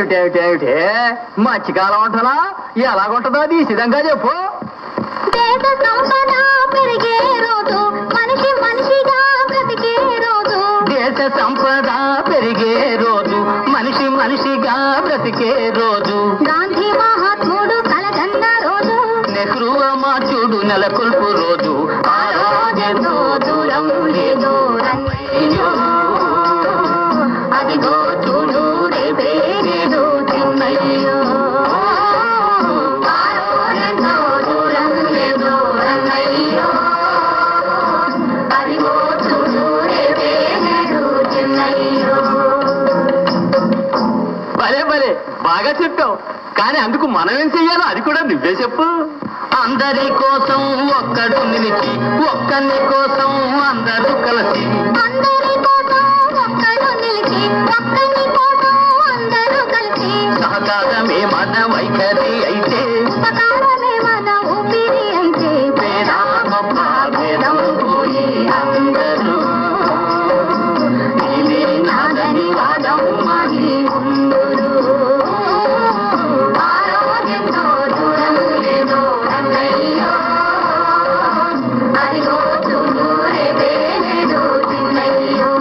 ఏమిటేమిటేమిటే మధ్యకాలం ఉంటున్నా ఎలాగుంటుందో అది సిద్ధంగా చెప్పు దేశ సంపద పెరిగే రోజు మనిషి మనిషిగా బ్రతికే రోజు దేశ సంపద పెరిగే రోజు మనిషి మనిషిగా బ్రతికే రోజు గాంధీ మహాత్ముడు కలగన్న రోజు నెహ్రూ అమాత్యుడు నెలకొల్పు రోజు ఆ రోజెంతో దూరం లేదో రంగయ్యో. అదిగో చూడు రేపే నేడు చిన్నయ్యో. ఆ రోజెంతో దూరం లేదో రంగయ్యో. అదిగో చూడు రేపే నేడు చిన్నయ్యో. భలే భలే బాగా చెప్పావు కానీ అందుకు మనం ఏం చెయ్యాలో అది కూడా నువ్వే చెప్పు అందరి కోసం ఒక్కడు నిలిచి ఒక్కని కోసం అందరూ కలిసి అందరి కోసం ఒక్కడు నిలిచి ఒక్కని కోసం అందరూ కలిసి సహకారమే మన వైఖరి అయితే సకాలమే మన ఊపిరి అయితే పేద గొప్ప భేదం పోయి అందరూ నీవే నాదని వాదం మాని ఉందురు. ఆరోగ్యంతో దూరం లేదో రంగయ్యో. అదిగో చూడు రేపే నేడు చిన్నయ్యో.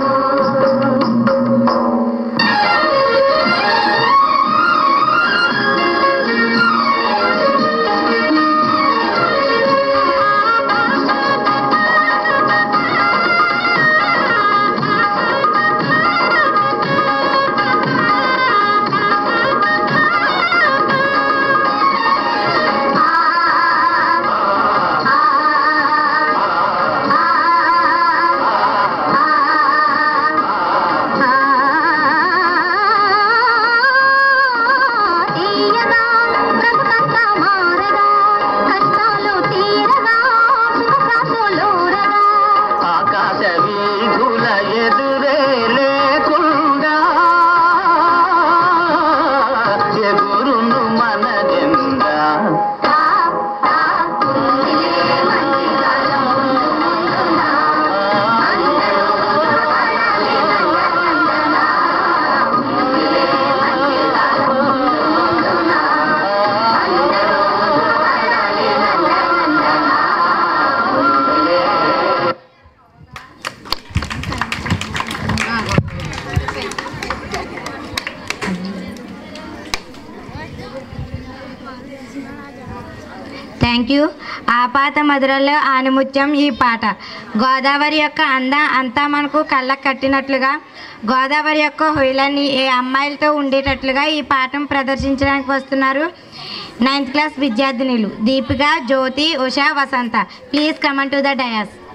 తీయగా బ్రతుకంతా మారగా కష్టాలు తీరగా సుఖశాంతులూరగా ఆకాశ వీధుల ఎదురే లేకుండా ఎగురును మన జెండా తా తా కుందిలే మంచి కాలం ముందునా అందరూ పడాలి నందనందనా కుందిలే మంచి కాలం ముందునా అందరూ పడాలి నందనందనా కుందిలే థ్యాంక్ యూ ఆపాత మధురలో ఆనిముత్యం ఈ పాట గోదావరి యొక్క అంద అంతా మనకు కళ్ళకు కట్టినట్లుగా గోదావరి యొక్క హొయలన్నీ ఏ అమ్మాయిలతో ఉండేటట్లుగా ఈ పాఠం ప్రదర్శించడానికి వస్తున్నారు నైన్త్ క్లాస్ విద్యార్థినులు Deepika Jyothi Usha Vasantha please come on to the dais